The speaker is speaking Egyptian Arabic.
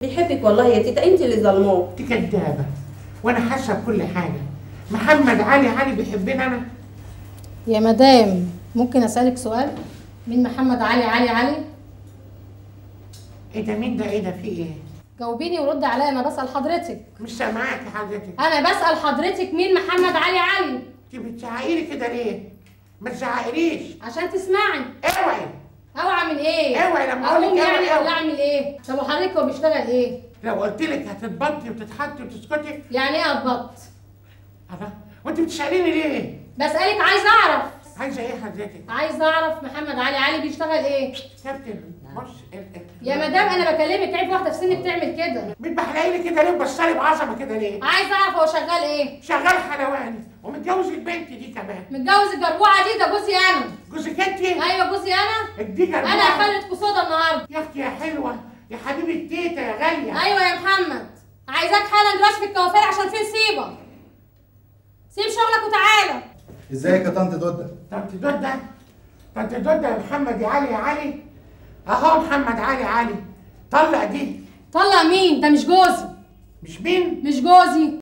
بيحبك والله يا تيتا انت اللي ظلموه انت كدابه وانا حاسه بكل حاجه محمد علي علي بيحبني انا يا مدام ممكن اسالك سؤال مين محمد علي علي علي ايه ده مين ده ايه ده في ايه جاوبيني ورد عليا انا بسال حضرتك مش سامعاك يا حضرتك انا بسال حضرتك مين محمد علي علي انت بتزعقيلي كده ليه ما تزعقليش عشان تسمعي اوعي اوعى من ايه اوعي لما اقول اقوم لك يعني اوعي ولا اوعي اعمل ايه طب وحضرتك هو بيشتغل ايه لو قلت لك هتتبطي وتتحطي وتسكتي يعني ايه اتبط الله وانت بتساليني ليه بسالك عايز اعرف عايزه ايه حضرتك عايز اعرف محمد علي علي بيشتغل ايه كابتن بص ال- ال- يا مدام انا بكلمك عيب واحده في سنك تعمل كده بتبحلقي لي كده ليه وبصلي بعظمه كده ليه عايز اعرف هو شغال ايه شغال حلواني ومتجوز البنت دي كمان متجوز الجربوعه دي ده جوزي انا جوزك انت ايوه جوزي انا اديك انا أربعة. قفلت قصوده النهارده يا اختي يا حلوه يا حبيبه تيتا يا غاليه ايوه يا محمد عايزاك حالا دلوقتي في الكوافير عشان في نصيبه سيب شغلك وتعالى ازيك يا طنط دوده طنط دودة طنط دودة يا محمد يا علي يا علي اهو محمد علي علي طلع دي طلع مين ده مش جوزي مش مين مش جوزي